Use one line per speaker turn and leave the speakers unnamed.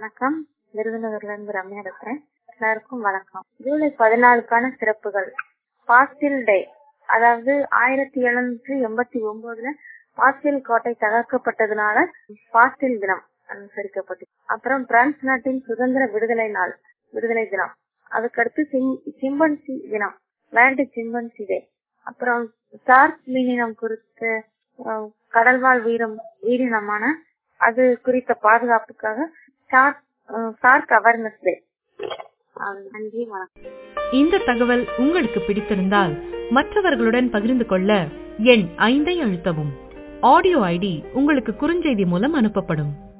வணக்கம் விருதுநகர்ல இருந்து ரம்யா பேசுறேன் எல்லாருக்கும் வணக்கம் ஜூலை பதினாலுக்கான சிறப்புகள் பாஸ்டில் டே அதாவது ஆயிரத்தி எழுநூற்றி எண்பத்தி ஒன்பதுல பாஸ்டில் கோட்டை தகர்க்கப்பட்டதுனால பாஸ்டில் தினம் அனுசரிக்கப்பட்டது அப்புறம் பிரான்ஸ் நாட்டின் சுதந்திர விடுதலை நாள் விடுதலை தினம் அதுக்கடுத்து சிம்பன்சி தினம் வேர்ல்டு சிம்பன்சி டே அப்புறம் சார்க் மீனினம் குறித்த அஹ், கடல்வாழ் வீரம் உயிரினமான அது குறித்த பாதுகாப்புக்காக சார்க் அவேர்னஸ் டே நன்றி வணக்கம்
இந்த தகவல் உங்களுக்கு பிடித்திருந்தால் மற்றவர்களுடன் பகிர்ந்து கொள்ள எண் ஐந்தை அழுத்தவும் ஆடியோ ஐடி உங்களுக்கு குறுஞ்செய்தி மூலம் அனுப்பப்படும்